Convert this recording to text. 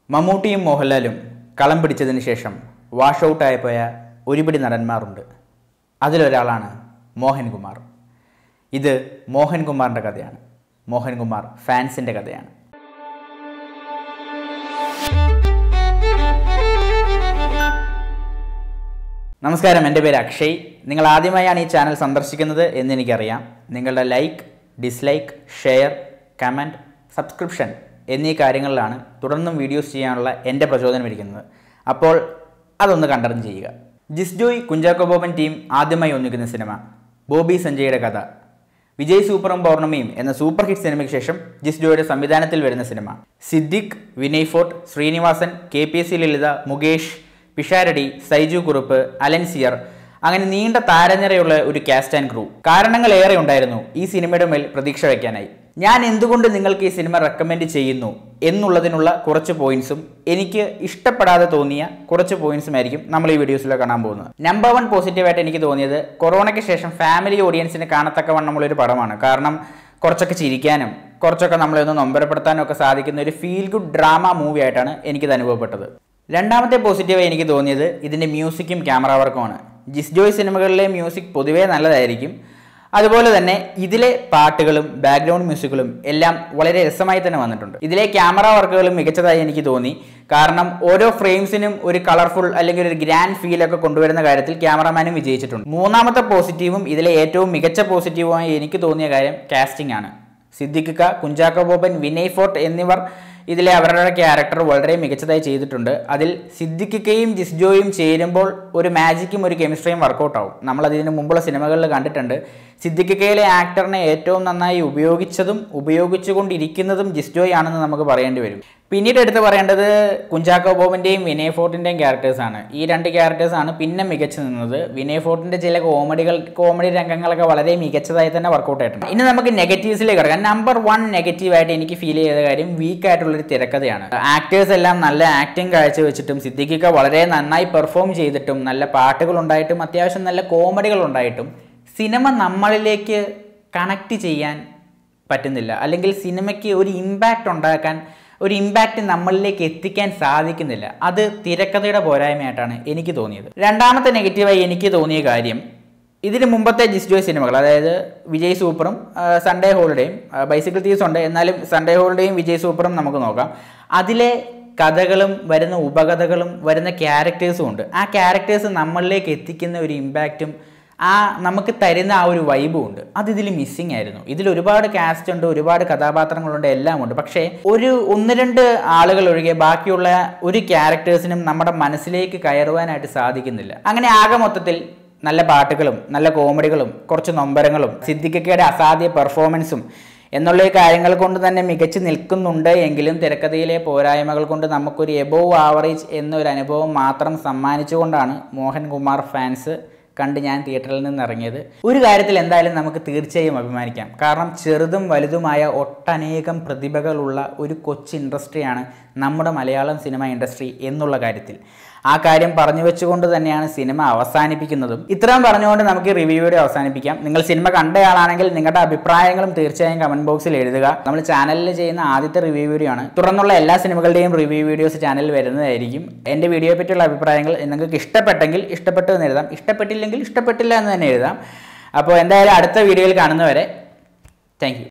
മമ്മൂട്ടിയും മോഹൻലാലും കളം പിടിച്ചതിന് ശേഷം വാഷ് ഔട്ടായി പോയ ഒരുപിടി നടന്മാരുണ്ട് അതിലൊരാളാണ് മോഹൻകുമാർ ഇത് മോഹൻകുമാറിൻ്റെ കഥയാണ് മോഹൻകുമാർ ഫാൻസിൻ്റെ കഥയാണ് നമസ്കാരം എൻ്റെ പേര് അക്ഷയ് നിങ്ങൾ ആദ്യമായാണ് ഈ ചാനൽ സന്ദർശിക്കുന്നത് എന്ന് എനിക്കറിയാം നിങ്ങളുടെ like dislike share comment subscription എന്നീ കാര്യങ്ങളിലാണ് തുടർന്നും വീഡിയോസ് ചെയ്യാനുള്ള എൻ്റെ പ്രചോദനം ഇരിക്കുന്നത് അപ്പോൾ അതൊന്ന് കണ്ടറിഞ്ഞ് ചെയ്യുക ജിസ്ജോയ് കുഞ്ചാക്കോ ബോബൻ ടീം ആദ്യമായി ഒന്നിക്കുന്ന സിനിമ ബോബി സഞ്ജയുടെ കഥ വിജയ് സൂപ്പറും പൗർണമിയും എന്ന സൂപ്പർ ഹിറ്റ് സിനിമയ്ക്ക് ശേഷം ജിസ്ജോയുടെ സംവിധാനത്തിൽ വരുന്ന സിനിമ Siddique Vinay Forrt Sreenivasan K P S C Lalitha Mukesh Pisharody Saiju Kurup Alencier അങ്ങനെ നീണ്ട താരനിരയുള്ള ഒരു കാസ്റ്റ് ആൻഡ് ക്രൂ കാരണങ്ങൾ ഏറെ ഉണ്ടായിരുന്നു ഈ സിനിമയുടെ മേൽ പ്രതീക്ഷ വയ്ക്കാനായി ഞാൻ എന്തുകൊണ്ട് നിങ്ങൾക്ക് ഈ സിനിമ റെക്കമെൻഡ് ചെയ്യുന്നു എന്നുള്ളതിനുള്ള കുറച്ച് പോയിന്റ്സും എനിക്ക് ഇഷ്ടപ്പെടാതെ തോന്നിയ കുറച്ച് പോയിന്റ്സും ആയിരിക്കും നമ്മൾ ഈ വീഡിയോസിൽ കാണാൻ പോകുന്നത് നമ്പർ വൺ പോസിറ്റീവായിട്ട് എനിക്ക് തോന്നിയത് കൊറോണയ്ക്ക് ശേഷം ഫാമിലി ഓഡിയൻസിന് കാണത്തക്കവണ്ണമുള്ള ഒരു പടമാണ് കാരണം കുറച്ചൊക്കെ ചിരിക്കാനും കുറച്ചൊക്കെ നമ്മളെ ഒന്ന് നൊമ്പരപ്പെടുത്താനും ഒക്കെ സാധിക്കുന്ന ഒരു ഫീൽ ഗുഡ് ഡ്രാമ മൂവി ആയിട്ടാണ് എനിക്കിത് അനുഭവപ്പെട്ടത് രണ്ടാമത്തെ പോസിറ്റീവായി എനിക്ക് തോന്നിയത് ഇതിൻ്റെ മ്യൂസിക്കും ക്യാമറ വർക്കുമാണ് ജിസ് ജോയ് സിനിമകളിലെ മ്യൂസിക് പൊതുവേ നല്ലതായിരിക്കും അതുപോലെ തന്നെ ഇതിലെ പാട്ടുകളും ബാക്ക്ഗ്രൗണ്ട് മ്യൂസിക്കുകളും എല്ലാം വളരെ രസമായി തന്നെ വന്നിട്ടുണ്ട് ഇതിലെ ക്യാമറ വർക്കുകളും മികച്ചതായി എനിക്ക് തോന്നി കാരണം ഓരോ ഫ്രെയിംസിനും ഒരു കളർഫുൾ അല്ലെങ്കിൽ ഒരു ഗ്രാൻഡ് ഫീൽ ഒക്കെ കൊണ്ടുവരുന്ന കാര്യത്തിൽ ക്യാമറമാനും വിജയിച്ചിട്ടുണ്ട് മൂന്നാമത്തെ പോസിറ്റീവും ഇതിലെ ഏറ്റവും മികച്ച പോസിറ്റീവുമായി എനിക്ക് തോന്നിയ കാര്യം കാസ്റ്റിംഗ് ആണ് സിദ്ദിഖിക്ക കുഞ്ചാക്കോ ബോബൻ വിനയ് ഫോർട്ട് എന്നിവർ ഇതിലെ അവരുടെ ക്യാരക്ടർ വളരെ മികച്ചതായി ചെയ്തിട്ടുണ്ട് അതിൽ സിദ്ദിഖിക്കയും ജിസ്ജോയും ചേരുമ്പോൾ ഒരു മാജിക്കും ഒരു കെമിസ്ട്രിയും വർക്കൗട്ട് ആവും നമ്മൾ അതിന് മുമ്പുള്ള സിനിമകളിൽ കണ്ടിട്ടുണ്ട് സിദ്ദിഖിക്കയിലെ ആക്ടറിനെ ഏറ്റവും നന്നായി ഉപയോഗിച്ചതും ഉപയോഗിച്ചുകൊണ്ടിരിക്കുന്നതും ജിസ്ജോയ് ആണെന്ന് നമുക്ക് പറയേണ്ടി വരും പിന്നീട് എടുത്ത് പറയേണ്ടത് കുഞ്ചാക്കോ ബോബിൻ്റെയും വിനയ് ഫോർട്ടിൻ്റെയും ക്യാരക്ടേഴ്സാണ് ഈ രണ്ട് ക്യാരക്ടേഴ്സാണ് പിന്നെ മികച്ചു നിന്നത് വിനയ് ഫോർട്ടിൻ്റെ ചില കോമഡികൾ കോമഡി രംഗങ്ങളൊക്കെ വളരെ മികച്ചതായി തന്നെ വർക്കൗട്ട് ആയിട്ടുണ്ട് ഇനി നമുക്ക് നെഗറ്റീവ്സിലേക്ക് കിടക്കാം നമ്പർ വൺ നെഗറ്റീവായിട്ട് എനിക്ക് ഫീൽ ചെയ്ത കാര്യം വീക്ക് ആയിട്ടുള്ളൊരു തിരക്കഥയാണ് ആക്ടേഴ്സ് എല്ലാം നല്ല ആക്ടിങ് കാഴ്ചവെച്ചിട്ടും സിദ്ദിഖിക്ക വളരെ നന്നായി പെർഫോം ചെയ്തിട്ടും നല്ല പാട്ടുകൾ ഉണ്ടായിട്ടും അത്യാവശ്യം നല്ല കോമഡികൾ ഉണ്ടായിട്ടും സിനിമ നമ്മളിലേക്ക് കണക്ട് ചെയ്യാൻ പറ്റുന്നില്ല അല്ലെങ്കിൽ സിനിമയ്ക്ക് ഒരു ഇമ്പാക്റ്റ് ഉണ്ടാക്കാൻ ഒരു ഇമ്പാക്റ്റ് നമ്മളിലേക്ക് എത്തിക്കാൻ സാധിക്കുന്നില്ല അത് തിരക്കഥയുടെ പോരായ്മയായിട്ടാണ് എനിക്ക് തോന്നിയത് രണ്ടാമത്തെ നെഗറ്റീവായി എനിക്ക് തോന്നിയ കാര്യം ഇതിന് മുമ്പത്തെ ജിസ്ജോയ് സിനിമകൾ അതായത് വിജയ് സൂപ്പറും ആ, സൺഡേ ഹോളിഡേയും ആ, ബൈസിക്കിൾ തീവ്സ് ഉണ്ട് എന്നാലും സൺഡേ ഹോളിഡേയും വിജയ് സൂപ്പറും നമുക്ക് നോക്കാം അതിലെ കഥകളും വരുന്ന ഉപകഥകളും വരുന്ന ക്യാരക്ടേഴ്സും ഉണ്ട് ആ ക്യാരക്ടേഴ്സ് നമ്മളിലേക്ക് എത്തിക്കുന്ന ഒരു ഇമ്പാക്റ്റും ആ നമുക്ക് തരുന്ന ആ ഒരു വൈബും ഉണ്ട് അത് ഇതിൽ മിസ്സിങ് ആയിരുന്നു ഇതിൽ ഒരുപാട് കാസ്റ്റ് ഉണ്ട് ഒരുപാട് കഥാപാത്രങ്ങളുണ്ട് എല്ലാം ഉണ്ട് പക്ഷേ ഒരു ഒന്ന് രണ്ട് ആളുകൾ ഒഴികെ ബാക്കിയുള്ള ഒരു ക്യാരക്ടേഴ്സിനും നമ്മുടെ മനസ്സിലേക്ക് കയറുവാനായിട്ട് സാധിക്കുന്നില്ല അങ്ങനെ ആകെ മൊത്തത്തിൽ നല്ല പാട്ടുകളും നല്ല കോമഡികളും കുറച്ച് നൊമ്പരങ്ങളും സിദ്ദിഖക്കയുടെ അസാധ്യ പെർഫോമൻസും എന്നുള്ള ഈ കാര്യങ്ങൾ കൊണ്ട് തന്നെ മികച്ചു നിൽക്കുന്നുണ്ട് എങ്കിലും തിരക്കഥയിലെ പോരായ്മകൾ കൊണ്ട് നമുക്കൊരു എബോവ് ആവറേജ് എന്നൊരു അനുഭവം മാത്രം സമ്മാനിച്ചുകൊണ്ടാണ് മോഹൻകുമാർ ഫാൻസ് കണ്ട് ഞാൻ തിയേറ്ററിൽ നിന്ന് ഇറങ്ങിയത് ഒരു കാര്യത്തിൽ എന്തായാലും നമുക്ക് തീർച്ചയായും അഭിമാനിക്കാം കാരണം ചെറുതും വലുതുമായ ഒട്ടനേകം പ്രതിഭകളുള്ള ഒരു കൊച്ചു ഇൻഡസ്ട്രിയാണ് നമ്മുടെ മലയാളം സിനിമ ഇൻഡസ്ട്രി എന്നുള്ള കാര്യത്തിൽ ആ കാര്യം പറഞ്ഞു വെച്ചുകൊണ്ട് തന്നെയാണ് സിനിമ അവസാനിപ്പിക്കുന്നതും ഇത്രയും പറഞ്ഞുകൊണ്ട് നമുക്ക് റിവ്യൂയുടെ അവസാനിപ്പിക്കാം നിങ്ങൾ സിനിമ കണ്ടയാളാണെങ്കിൽ നിങ്ങളുടെ അഭിപ്രായങ്ങളും തീർച്ചയായും കമന്റ് ബോക്സിൽ എഴുതുക നമ്മൾ ചാനലിൽ ചെയ്യുന്ന ആദ്യത്തെ റിവ്യൂ വീഡിയോ ആണ് തുടർന്നുള്ള എല്ലാ സിനിമകളുടെയും റിവ്യൂ വീഡിയോസ് ചാനലിൽ വരുന്നതായിരിക്കും എൻ്റെ വീഡിയോയെ പറ്റിയുള്ള അഭിപ്രായങ്ങൾ നിങ്ങൾക്ക് ഇഷ്ടപ്പെട്ടെങ്കിൽ ഇഷ്ടപ്പെട്ടു എന്ന് എഴുതാം ഇഷ്ടപ്പെട്ടില്ലെങ്കിൽ ഇഷ്ടപ്പെട്ടില്ല എന്ന് തന്നെ എഴുതാം അപ്പോൾ എന്തായാലും അടുത്ത വീഡിയോയിൽ കാണുന്നവരെ താങ്ക്